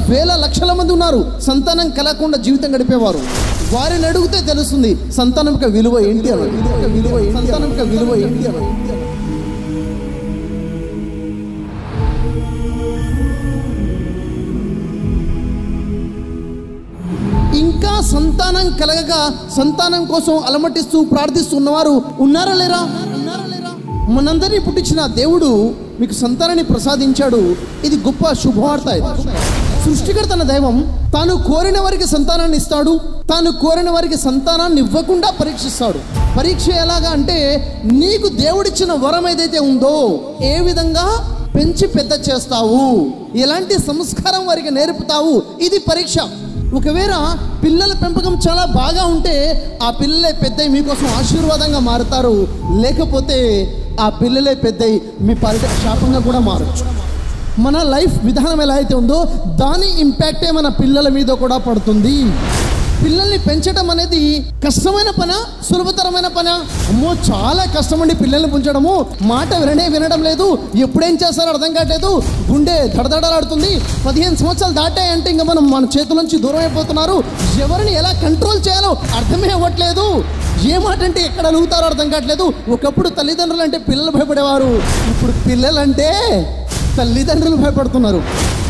వేల లక్షల మంది ఉన్నారు సంతానం కలగకుండా జీవితం గడిపేవారు వారిని అడిగితే తెలుస్తుంది సంతానం యొక్క విలువ ఏంటి అని విలువ ఏంటి? సంతానం యొక్క విలువ ఏంటి అని ఇంకా సంతానం కలగక సంతానం కోసం అలమటిస్తూ ప్రార్థిస్తున్నవారు ఉన్నారా లేరా ఉన్నారా లేరా మనందరినీ పుట్టించిన దేవుడు మీకు సంతానాన్ని ప్రసాదించాడు ఇది గొప్ప శుభవార్త ఇది సృష్టికర్త తన దైవం తాను కోరిన వారికి సంతానాన్ని ఇస్తాడు తాను కోరిన వారికి సంతానాన్ని ఇవ్వకుండా పరీక్షిస్తాడు పరీక్ష ఎలాగా అంటే నీకు దేవుడిచ్చిన వరం ఏదైతే ఉందో ఏ విధంగా పెంచి పెద్ద చేస్తావు ఎలాంటి సంస్కారం వారికి నేర్పుతావు ఇది పరీక్ష ఒకవేళ పిల్లల పెంపకం చాలా బాగా ఉంటే ఆ పిల్లలే పెద్దయి మీకోసం ఆశీర్వాదంగా మారుతారు లేకపోతే ఆ పిల్లలే పెద్దయి మీ పాలిట శాపంగా కూడా మారచ్చు మన లైఫ్ విధానం ఎలా అయితే ఉందో దాని ఇంపాక్టే మన పిల్లల మీద కూడా పడుతుంది పిల్లల్ని పెంచడం అనేది కష్టమైన పన సులభతరమైన పన అమ్మో చాలా కష్టమండి పిల్లల్ని పెంచడము మాట విననే వినడం లేదు ఎప్పుడేం చేస్తారో అర్థం కావట్లేదు గుండె దడదడలాడుతుంది పదిహేను సంవత్సరాలు దాటాయంటే ఇంకా మనం మన చేతుల నుంచి దూరం అయిపోతున్నారు ఎవరిని ఎలా కంట్రోల్ చేయాలో అర్థమే అవ్వట్లేదు ఏ మాట అంటే ఎక్కడ అలుగుతారో అర్థం కావట్లేదు ఒకప్పుడు తల్లిదండ్రులు అంటే పిల్లలు భయపడేవారు ఇప్పుడు పిల్లలంటే తల్లిదండ్రులు భయపడుతున్నారు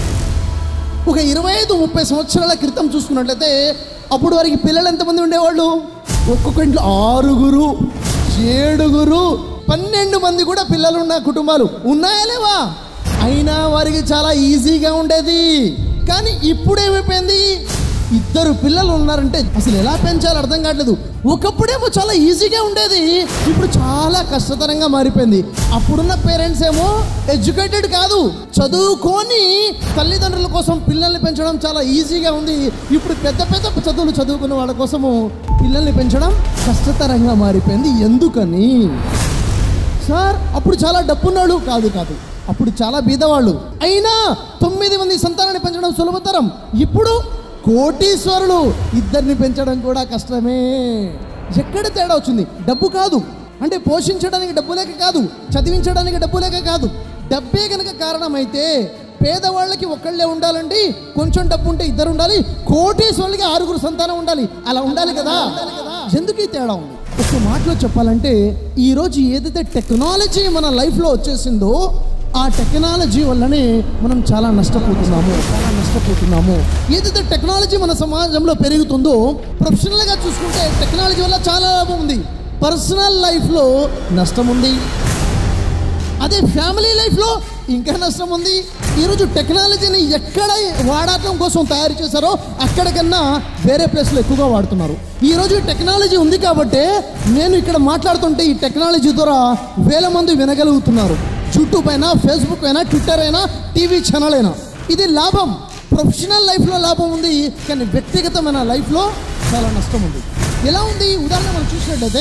ఒక ఇరవై ఐదు ముప్పై సంవత్సరాల క్రితం చూసుకున్నట్లయితే అప్పుడు వారికి పిల్లలు ఎంతమంది ఉండేవాళ్ళు ఒక్కొక్క ఇంట్లో ఆరుగురు ఏడుగురు పన్నెండు మంది కూడా పిల్లలు ఉన్న కుటుంబాలు ఉన్నాయా లేవా అయినా వారికి చాలా ఈజీగా ఉండేది కానీ ఇప్పుడు ఏమైపోయింది ఇద్దరు పిల్లలు ఉన్నారంటే అసలు ఎలా పెంచాలో అర్థం కావట్లేదు ఒకప్పుడేమో చాలా ఈజీగా ఉండేది ఇప్పుడు చాలా కష్టతరంగా మారిపోయింది అప్పుడున్న పేరెంట్స్ ఏమో ఎడ్యుకేటెడ్ కాదు చదువుకొని తల్లిదండ్రుల కోసం పిల్లల్ని పెంచడం చాలా ఈజీగా ఉంది ఇప్పుడు పెద్ద పెద్ద చదువులు చదువుకున్న వాళ్ళ కోసము పిల్లల్ని పెంచడం కష్టతరంగా మారిపోయింది ఎందుకని సార్ అప్పుడు చాలా డబ్బున్నాడు కాదు కాదు అప్పుడు చాలా బీదవాళ్ళు అయినా తొమ్మిది మంది సంతానాన్ని పెంచడం సులభతరం ఇప్పుడు కోటీశ్వరులు ఇద్దరిని పెంచడం కూడా కష్టమే ఎక్కడ తేడా వచ్చింది డబ్బు కాదు అంటే పోషించడానికి డబ్బు లేక కాదు చదివించడానికి డబ్బు లేక కాదు డబ్బే కనుక కారణమైతే పేదవాళ్ళకి ఒక్కళ్ళే ఉండాలండి కొంచెం డబ్బు ఉంటే ఇద్దరు ఉండాలి కోటీశ్వరులకి ఆరుగురు సంతానం ఉండాలి అలా ఉండాలి కదా ఎందుకు ఈ తేడా ఉంది ఒక మాటలో చెప్పాలంటే ఈరోజు ఏదైతే టెక్నాలజీ మన లైఫ్లో వచ్చేసిందో ఆ టెక్నాలజీ వల్లనే మనం చాలా నష్టపోతున్నాము చాలా నష్టపోతున్నాము ఏదైతే టెక్నాలజీ మన సమాజంలో పెరుగుతుందో ప్రొఫెషనల్గా చూసుకుంటే టెక్నాలజీ వల్ల చాలా లాభం ఉంది పర్సనల్ లైఫ్లో నష్టం ఉంది అదే ఫ్యామిలీ లైఫ్లో ఇంకా నష్టం ఉంది ఈరోజు టెక్నాలజీని ఎక్కడ వాడటం కోసం తయారు చేశారో అక్కడికన్నా వేరే ప్లేస్లో ఎక్కువగా వాడుతున్నారు ఈరోజు ఈ టెక్నాలజీ ఉంది కాబట్టి నేను ఇక్కడ మాట్లాడుతుంటే ఈ టెక్నాలజీ ద్వారా వేల మంది వినగలుగుతున్నారు యూట్యూబ్ అయినా ఫేస్బుక్ అయినా ట్విట్టర్ అయినా టీవీ ఛానల్ అయినా ఇది లాభం ప్రొఫెషనల్ లైఫ్లో లాభం ఉంది కానీ వ్యక్తిగతమైన లైఫ్లో చాలా నష్టం ఉంది ఎలా ఉంది ఉదాహరణ మనం చూసినట్లయితే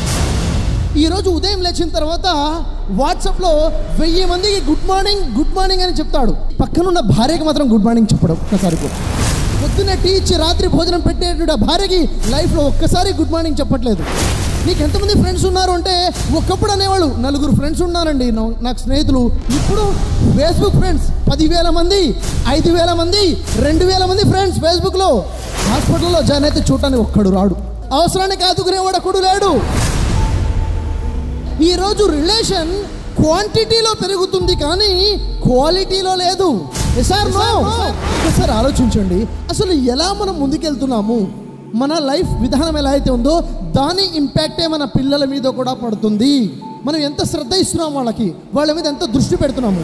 ఈరోజు ఉదయం లేచిన తర్వాత వాట్సాప్లో వెయ్యి మందికి గుడ్ మార్నింగ్ గుడ్ మార్నింగ్ అని చెప్తాడు పక్కనున్న భార్యకి మాత్రం గుడ్ మార్నింగ్ చెప్పడం ఒక్కసారి కూడా పొద్దున్నే టీ ఇచ్చి రాత్రి భోజనం పెట్టేటువంటి ఆ భార్యకి లైఫ్లో ఒక్కసారి గుడ్ మార్నింగ్ చెప్పట్లేదు నీకు ఎంతమంది ఫ్రెండ్స్ ఉన్నారు అంటే ఒకప్పుడు అనేవాళ్ళు నలుగురు ఫ్రెండ్స్ ఉన్నారండి నా- నాకు స్నేహితులు ఇప్పుడు ఫేస్బుక్ ఫ్రెండ్స్ పదివేల మంది ఐదు వేల మంది రెండు వేల మంది ఫ్రెండ్స్ ఫేస్బుక్లో హాస్పిటల్లో జాయిన్ అయితే చూడటానికి ఒక్కడు రాడు అవసరానికి ఆదుకునేవాడు ఒక్కడు లేడు ఈరోజు రిలేషన్ క్వాంటిటీలో పెరుగుతుంది కానీ క్వాలిటీలో లేదు సార్ నో ఒకసారి ఆలోచించండి అసలు ఎలా మనం ముందుకెళ్తున్నాము మన లైఫ్ విధానం ఎలా అయితే ఉందో దాని ఇంపాక్టే మన పిల్లల మీద కూడా పడుతుంది మనం ఎంత శ్రద్ధ ఇస్తున్నాం వాళ్ళకి వాళ్ళ మీద ఎంత దృష్టి పెడుతున్నాము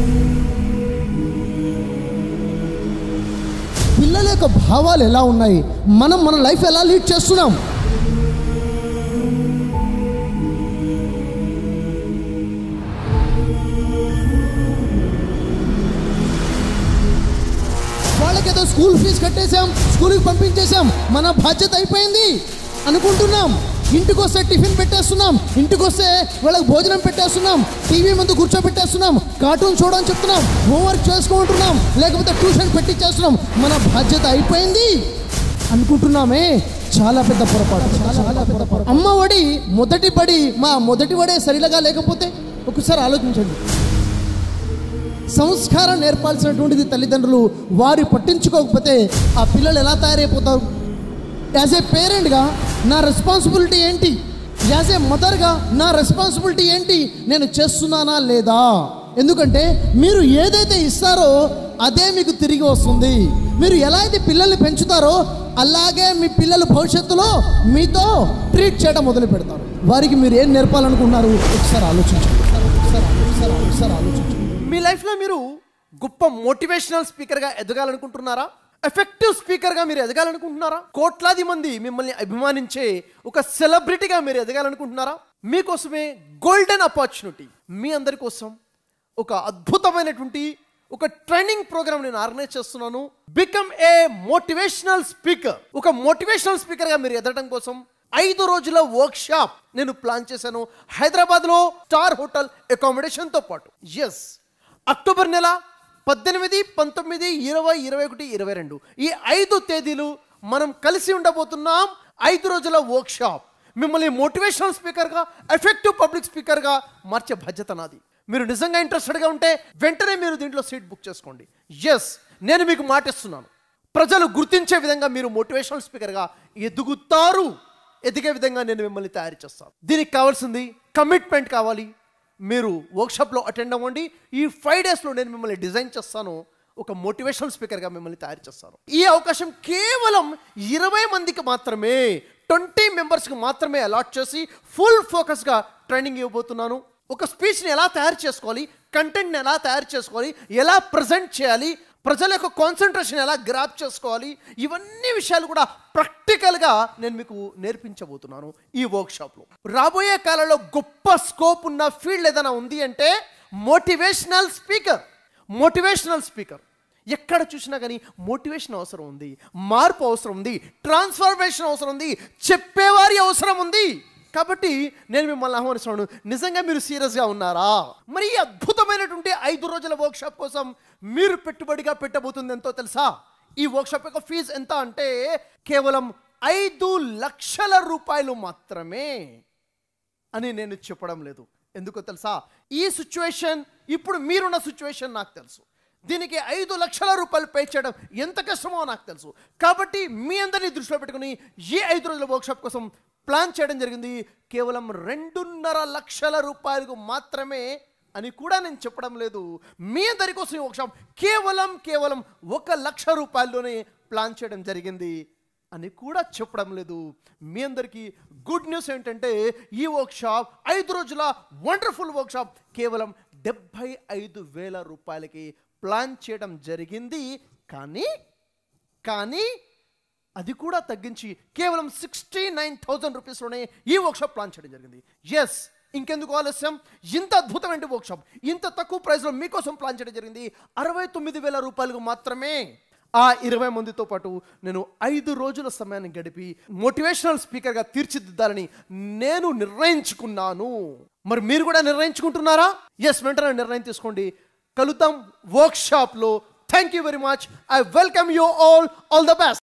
పిల్లల యొక్క భావాలు ఎలా ఉన్నాయి మనం మన లైఫ్ ఎలా లీడ్ చేస్తున్నాం వాళ్ళకేదో స్కూల్ ఫీజు కట్టేశాం స్కూల్కి పంపించేశాం మన బాధ్యత అయిపోయింది అనుకుంటున్నాం ఇంటికి వస్తే టిఫిన్ పెట్టేస్తున్నాం ఇంటికి వస్తే వాళ్ళకి భోజనం పెట్టేస్తున్నాం టీవీ ముందు కూర్చోబెట్టేస్తున్నాం కార్టూన్ చూడని చెప్తున్నాం హోంవర్క్ చేసుకుంటున్నాం లేకపోతే ట్యూషన్ పెట్టించేస్తున్నాం మన బాధ్యత అయిపోయింది అనుకుంటున్నామే చాలా పెద్ద పొరపాటు చాలా పెద్ద పొరపాటు అమ్మ ఒడి మొదటి బడి మా మొదటి వడే సరిలగా లేకపోతే ఒకసారి ఆలోచించండి సంస్కారం నేర్పాల్సినటువంటిది తల్లిదండ్రులు వారు పట్టించుకోకపోతే ఆ పిల్లలు ఎలా తయారైపోతారు యాజ్ ఏ పేరెంట్గా నా రెస్పాన్సిబిలిటీ ఏంటి యాజ్ ఏ మదర్గా నా రెస్పాన్సిబిలిటీ ఏంటి నేను చేస్తున్నానా లేదా ఎందుకంటే మీరు ఏదైతే ఇస్తారో అదే మీకు తిరిగి వస్తుంది మీరు ఎలా అయితే పిల్లల్ని పెంచుతారో అలాగే మీ పిల్లలు భవిష్యత్తులో మీతో ట్రీట్ చేయడం మొదలు పెడతారు వారికి మీరు ఏం నేర్పాలనుకుంటున్నారు ఒకసారి ఆలోచించండి ఒకసారి ఒకసారి ఒకసారి ఆలోచించండి మీ లైఫ్లో మీరు గొప్ప మోటివేషనల్ స్పీకర్గా ఎదగాలనుకుంటున్నారా ఎఫెక్టివ్ స్పీకర్గా మీరు ఎదగాలనుకుంటున్నారా కోట్లాది మంది మిమ్మల్ని అభిమానించే ఒక సెలబ్రిటీగా మీరు ఎదగాలనుకుంటున్నారా మీకోసమే గోల్డెన్ ఆపర్చునిటీ మీ అందరి కోసం ఒక అద్భుతమైనటువంటి ఒక ట్రైనింగ్ ప్రోగ్రామ్ నేను ఆర్గనైజ్ చేస్తున్నాను బికమ్ ఏ మోటివేషనల్ స్పీకర్ ఒక మోటివేషనల్ స్పీకర్గా మీరు ఎదగడం కోసం ఐదు రోజుల వర్క్ షాప్ నేను ప్లాన్ చేశాను హైదరాబాద్లో స్టార్ హోటల్ అకామిడేషన్తో పాటు ఎస్ అక్టోబర్ నెల పద్దెనిమిది పంతొమ్మిది ఇరవై ఇరవై ఒకటి ఇరవై రెండు ఈ ఐదు తేదీలు మనం కలిసి ఉండబోతున్నాం ఐదు రోజుల వర్క్ షాప్ మిమ్మల్ని మోటివేషనల్ స్పీకర్గా ఎఫెక్టివ్ పబ్లిక్ స్పీకర్గా మార్చే బాధ్యత నాది మీరు నిజంగా ఇంట్రెస్టెడ్గా ఉంటే వెంటనే మీరు దీంట్లో సీట్ బుక్ చేసుకోండి ఎస్ నేను మీకు మాటిస్తున్నాను ప్రజలు గుర్తించే విధంగా మీరు మోటివేషనల్ స్పీకర్గా ఎదుగుతారు ఎదిగే విధంగా నేను మిమ్మల్ని తయారు చేస్తాను దీనికి కావాల్సింది కమిట్మెంట్ కావాలి మీరు వర్క్షాప్లో అటెండ్ అవ్వండి ఈ ఫైవ్ డేస్లో నేను మిమ్మల్ని డిజైన్ చేస్తాను ఒక మోటివేషనల్ స్పీకర్గా మిమ్మల్ని తయారు చేస్తాను ఈ అవకాశం కేవలం ఇరవై మందికి మాత్రమే ట్వంటీ మెంబర్స్కి మాత్రమే అలాట్ చేసి ఫుల్ ఫోకస్గా ట్రైనింగ్ ఇవ్వబోతున్నాను ఒక స్పీచ్ని ఎలా తయారు చేసుకోవాలి కంటెంట్ని ఎలా తయారు చేసుకోవాలి ఎలా ప్రజెంట్ చేయాలి ప్రజల యొక్క కాన్సన్ట్రేషన్ ఎలా గ్రాప్ చేసుకోవాలి ఇవన్నీ విషయాలు కూడా ప్రాక్టికల్గా నేను మీకు నేర్పించబోతున్నాను ఈ వర్క్షాప్లో రాబోయే కాలంలో గొప్ప స్కోప్ ఉన్న ఫీల్డ్ ఏదైనా ఉంది అంటే మోటివేషనల్ స్పీకర్ మోటివేషనల్ స్పీకర్ ఎక్కడ చూసినా కానీ మోటివేషన్ అవసరం ఉంది మార్పు అవసరం ఉంది ట్రాన్స్ఫర్మేషన్ అవసరం ఉంది చెప్పేవారి అవసరం ఉంది కాబట్టి నేను మిమ్మల్ని ఆహ్వానిస్తున్నాను నిజంగా మీరు సీరియస్గా ఉన్నారా మరి ఈ అద్భుతమైనటువంటి ఐదు రోజుల వర్క్షాప్ కోసం మీరు పెట్టుబడిగా పెట్టబోతుంది ఎంతో తెలుసా ఈ వర్క్షాప్ యొక్క ఫీజు ఎంత అంటే కేవలం ఐదు లక్షల రూపాయలు మాత్రమే అని నేను చెప్పడం లేదు ఎందుకో తెలుసా ఈ సిచ్యువేషన్ ఇప్పుడు మీరున్న సిచ్యువేషన్ నాకు తెలుసు దీనికి ఐదు లక్షల రూపాయలు పే చేయడం ఎంత కష్టమో నాకు తెలుసు కాబట్టి మీ అందరినీ దృష్టిలో పెట్టుకుని ఈ ఐదు రోజుల వర్క్షాప్ కోసం ప్లాన్ చేయడం జరిగింది కేవలం రెండున్నర లక్షల రూపాయలకు మాత్రమే అని కూడా నేను చెప్పడం లేదు మీ అందరి కోసం ఈ వర్క్షాప్ కేవలం కేవలం ఒక లక్ష రూపాయల్లోనే ప్లాన్ చేయడం జరిగింది అని కూడా చెప్పడం లేదు మీ అందరికీ గుడ్ న్యూస్ ఏంటంటే ఈ వర్క్షాప్ ఐదు రోజుల వండర్ఫుల్ వర్క్షాప్ కేవలం డెబ్భై ఐదు వేల రూపాయలకి ప్లాన్ చేయడం జరిగింది కానీ కానీ అది కూడా తగ్గించి కేవలం సిక్స్టీ నైన్ థౌజండ్ రూపీస్లోనే ఈ వర్క్షాప్ ప్లాన్ చేయడం జరిగింది ఎస్ ఇంకెందుకు ఆలస్యం ఇంత అద్భుతమైన వర్క్షాప్ ఇంత తక్కువ ప్రైస్లో మీకోసం ప్లాన్ చేయడం జరిగింది అరవై తొమ్మిది వేల రూపాయలకు మాత్రమే ఆ ఇరవై మందితో పాటు నేను ఐదు రోజుల సమయాన్ని గడిపి మోటివేషనల్ స్పీకర్గా తీర్చిదిద్దాలని నేను నిర్ణయించుకున్నాను మరి మీరు కూడా నిర్ణయించుకుంటున్నారా ఎస్ వెంటనే నిర్ణయం తీసుకోండి కలుద్దాం వర్క్షాప్లో thank you very much I welcome you all all the best